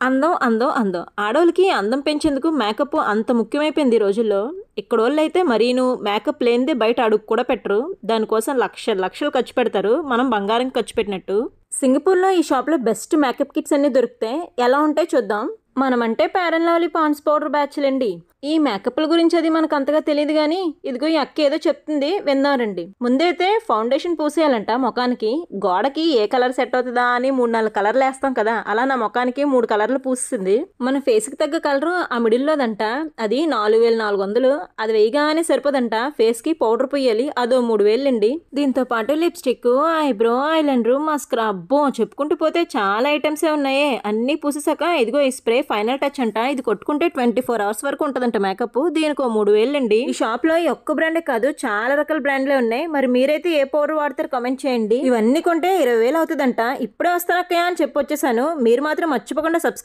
అందం అందం అందం ఆడవాళ్ళకి అందం పెంచేందుకు మేకప్ అంత ముఖ్యమైపోయింది ఈ రోజుల్లో ఇక్కడోళ్ళు అయితే మరీను మేకప్ లేనిదే బయట అడుగు కూడా పెట్టరు దానికోసం లక్ష లక్షలు ఖర్చు పెడతారు మనం బంగారం ఖర్చు పెట్టినట్టు సింగపూర్లో ఈ షాప్లో బెస్ట్ మేకప్ కిట్స్ అన్ని దొరుకుతాయి ఎలా ఉంటాయి చూద్దాం మనమంటే పేరన్ లవ్లీ పాన్స్ పౌడర్ బ్యాచ్లండి ఈ మేకప్ల గురించి అది మనకు అంతగా తెలియదు కానీ ఇదిగో ఈ అక్క ఏదో చెప్తుంది విందారండి ముందైతే ఫౌండేషన్ పూసేయాలంట ముఖానికి గోడకి ఏ కలర్ సెట్ అవుతుందా అని మూడు నాలుగు కలర్లు వేస్తాం కదా అలా నా ముఖానికి మూడు కలర్లు పూస్తుంది మన ఫేస్కి తగ్గ కలర్ ఆ మిడిల్లోదంట అది నాలుగు వేల నాలుగు వందలు అది వేయగానే సరిపోదంట ఫేస్కి పౌడర్ పోయాలి అదో మూడు వేలు అండి దీంతో పాటు లిప్స్టిక్ ఐబ్రో ఐలైనర్ మస్కరా అబ్బో చెప్పుకుంటూ పోతే చాలా ఐటమ్సే ఉన్నాయే అన్నీ పూసేసాక ఇదిగో ఈ స్ప్రే ఫైనల్ టచ్ అంట ఇది కొట్టుకుంటే ట్వంటీ ఫోర్ అవర్స్ వరకు ఉంటుందంట మేకప్ దీనికి ఓ మూడు వేలు అండి ఈ షాప్ లో ఈ ఒక్క బ్రాండే కాదు చాలా రకాల బ్రాండ్లే ఉన్నాయి మరి మీరైతే ఏ పౌడర్ వాడతారు కామెంట్ చేయండి ఇవన్నీ కొంటే ఇరవై వేలు అవుతుందంట ఇప్పుడే వస్తానక్కయ్య అని చెప్పి వచ్చేసాను మీరు మాత్రం మర్చిపోకుండా సబ్స్క్రైబ్